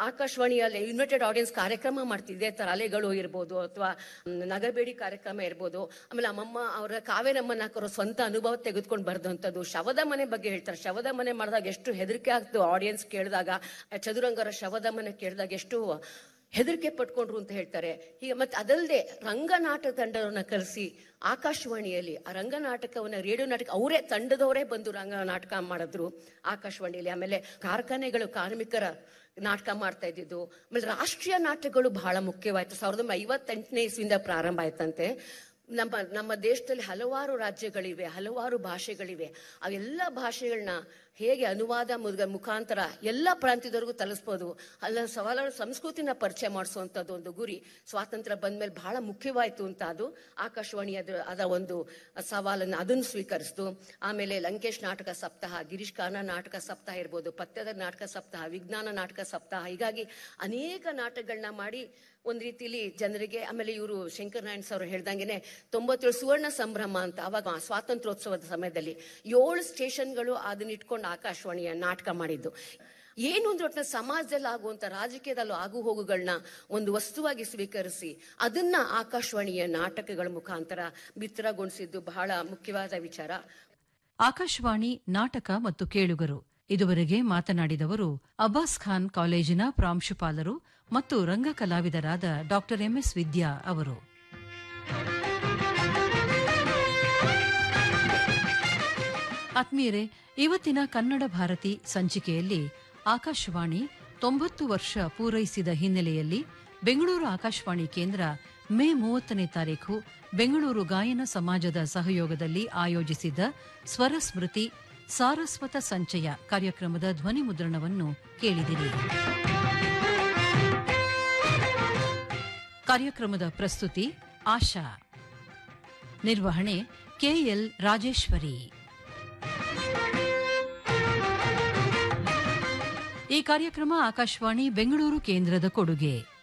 ಆಕಾಶವಾಣಿಯಲ್ಲಿ United audience ಕಾರ್ಯಕ್ರಮ ಮಾಡ್ತಿದ್ದೆ ತರ ಅಲೆಗಳು ಇರ್ಬೋದು ಅಥವಾ ನಗಬೇಡಿ ಕಾರ್ಯಕ್ರಮ ಇರ್ಬೋದು ಆಮೇಲೆ ಅಮ್ಮಮ್ಮ ಅವರ ಕಾವೇರಮ್ಮನ ಹಾಕೋರು ಸ್ವಂತ ಅನುಭವ ತೆಗೆದುಕೊಂಡು ಬರೆದಂಥದ್ದು ಶವದ ಮನೆ ಬಗ್ಗೆ ಹೇಳ್ತಾರೆ ಶವದ ಮನೆ ಮಾಡಿದಾಗ ಎಷ್ಟು ಹೆದರಿಕೆ ಆಗ್ತು ಆಡಿಯನ್ಸ್ ಕೇಳಿದಾಗ ಚದುರಂಗರ ಶವದ ಮನೆ ಕೇಳಿದಾಗ ಎಷ್ಟು ಹೆದರಿಕೆ ಪಟ್ಕೊಂಡ್ರು ಅಂತ ಹೇಳ್ತಾರೆ ಹೀಗೆ ಮತ್ತೆ ಅದಲ್ಲದೆ ರಂಗನಾಟಕ ತಂಡವನ್ನ ಕರೆಸಿ ಆಕಾಶವಾಣಿಯಲ್ಲಿ ಆ ರಂಗನಾಟಕವನ್ನ ರೇಡಿಯೋ ನಾಟಕ ಅವರೇ ತಂಡದವರೇ ಬಂದು ರಂಗ ನಾಟಕ ಮಾಡಿದ್ರು ಆಕಾಶವಾಣಿಯಲ್ಲಿ ಆಮೇಲೆ ಕಾರ್ಖಾನೆಗಳು ಕಾರ್ಮಿಕರ ನಾಟಕ ಮಾಡ್ತಾ ಇದ್ದಿದ್ದು ಆಮೇಲೆ ರಾಷ್ಟ್ರೀಯ ನಾಟಕಗಳು ಬಹಳ ಮುಖ್ಯವಾಯ್ತು ಸಾವಿರದ ಒಂಬೈನೂರ ಐವತ್ತೆಂಟನೇ ಇಸ್ವಿಯಿಂದ ಪ್ರಾರಂಭ ಆಯ್ತಂತೆ ನಮ್ಮ ನಮ್ಮ ದೇಶದಲ್ಲಿ ಹಲವಾರು ರಾಜ್ಯಗಳಿವೆ ಹಲವಾರು ಭಾಷೆಗಳಿವೆ ಅವೆಲ್ಲ ಭಾಷೆಗಳನ್ನ ಹೇಗೆ ಅನುವಾದ ಮುಗ- ಮುಖಾಂತರ ಎಲ್ಲ ಪ್ರಾಂತ್ಯದವರೆಗೂ ತಲುಸ್ಬೋದು ಅಲ್ಲ ಸವಾಲಾರು ಸಂಸ್ಕೃತಿನ ಪರಿಚಯ ಮಾಡಿಸುವಂಥದ್ದು ಒಂದು ಗುರಿ ಸ್ವಾತಂತ್ರ್ಯ ಬಂದ್ಮೇಲೆ ಬಹಳ ಮುಖ್ಯವಾಯ್ತು ಅಂತ ಅದು ಆಕಾಶವಾಣಿ ಅದ್ರ ಅದ ಒಂದು ಸವಾಲನ್ನು ಅದನ್ನು ಸ್ವೀಕರಿಸಿತು ಆಮೇಲೆ ಲಂಕೇಶ್ ನಾಟಕ ಸಪ್ತಾಹ ಗಿರೀಶ್ ಕಾರ್ನ ನಾಟಕ ಸಪ್ತಾಹ ಇರ್ಬೋದು ಪತ್ಯದ ನಾಟಕ ಸಪ್ತಾಹ ವಿಜ್ಞಾನ ನಾಟಕ ಸಪ್ತಾಹ ಹೀಗಾಗಿ ಅನೇಕ ನಾಟಕಗಳನ್ನ ಮಾಡಿ ಒಂದ್ ರೀತಿಲಿ ಜನರಿಗೆ ಆಮೇಲೆ ಇವರು ಶಂಕರ್ ನಾರಾಯಣ್ ಸರ್ ಹೇಳ್ದಂಗೆನೆ ತೊಂಬತ್ತೇಳು ಸುವರ್ಣ ಸಂಭ್ರಮ ಅಂತ ಅವಾಗ ಸ್ವಾತಂತ್ರ್ಯೋತ್ಸವದ ಸಮಯದಲ್ಲಿ ಏಳು ಸ್ಟೇಷನ್ಗಳು ಅದನ್ನ ಇಟ್ಕೊಂಡು ಆಕಾಶವಾಣಿಯ ನಾಟಕ ಮಾಡಿದ್ದು ಏನು ಅಂದ್ರೆ ಒಟ್ಟಿನಲ್ಲಿ ಸಮಾಜದಲ್ಲಿ ಆಗುವಂತ ರಾಜಕೀಯದಲ್ಲೂ ಆಗು ಹೋಗುಗಳನ್ನ ಒಂದು ವಸ್ತುವಾಗಿ ಸ್ವೀಕರಿಸಿ ಅದನ್ನ ಆಕಾಶವಾಣಿಯ ನಾಟಕಗಳ ಮುಖಾಂತರ ಬಿತ್ತರಗೊಳಿಸಿದ್ದು ಬಹಳ ಮುಖ್ಯವಾದ ವಿಚಾರ ಆಕಾಶವಾಣಿ ನಾಟಕ ಮತ್ತು ಕೇಳುಗರು ಇದುವರೆಗೆ ಮಾತನಾಡಿದವರು ಅಬ್ಬಾಸ್ ಖಾನ್ ಕಾಲೇಜಿನ ಪ್ರಾಂಶುಪಾಲರು ಮತ್ತು ರಂಗ ಕಲಾವಿದರಾದ ಡಾ ಎಂಎಸ್ ವಿದ್ಯಾ ಅವರು ಆತ್ಮೀಯರೇ ಇವತ್ತಿನ ಕನ್ನಡ ಭಾರತಿ ಸಂಚಿಕೆಯಲ್ಲಿ ಆಕಾಶವಾಣಿ ತೊಂಬತ್ತು ವರ್ಷ ಪೂರೈಸಿದ ಹಿನ್ನೆಲೆಯಲ್ಲಿ ಬೆಂಗಳೂರು ಆಕಾಶವಾಣಿ ಕೇಂದ್ರ ಮೇ ಮೂವತ್ತನೇ ತಾರೀಖು ಬೆಂಗಳೂರು ಗಾಯನ ಸಮಾಜದ ಸಹಯೋಗದಲ್ಲಿ ಆಯೋಜಿಸಿದ್ದ ಸ್ವರ ಸ್ಮೃತಿ ಸಾರಸ್ವತ ಸಂಚಯ ಕಾರ್ಯಕ್ರಮದ ಧ್ವನಿ ಮುದ್ರಣವನ್ನು ಕೇಳಿದಿರಿ ಕಾರ್ಯಕ್ರಮದ ಪ್ರಸ್ತುತಿ ಆಶಾ ನಿರ್ವಹಣೆ ಕೆಎಲ್ ರಾಜೇಶ್ವರಿ ಈ ಕಾರ್ಯಕ್ರಮ ಆಕಾಶವಾಣಿ ಬೆಂಗಳೂರು ಕೇಂದ್ರದ ಕೊಡುಗೆ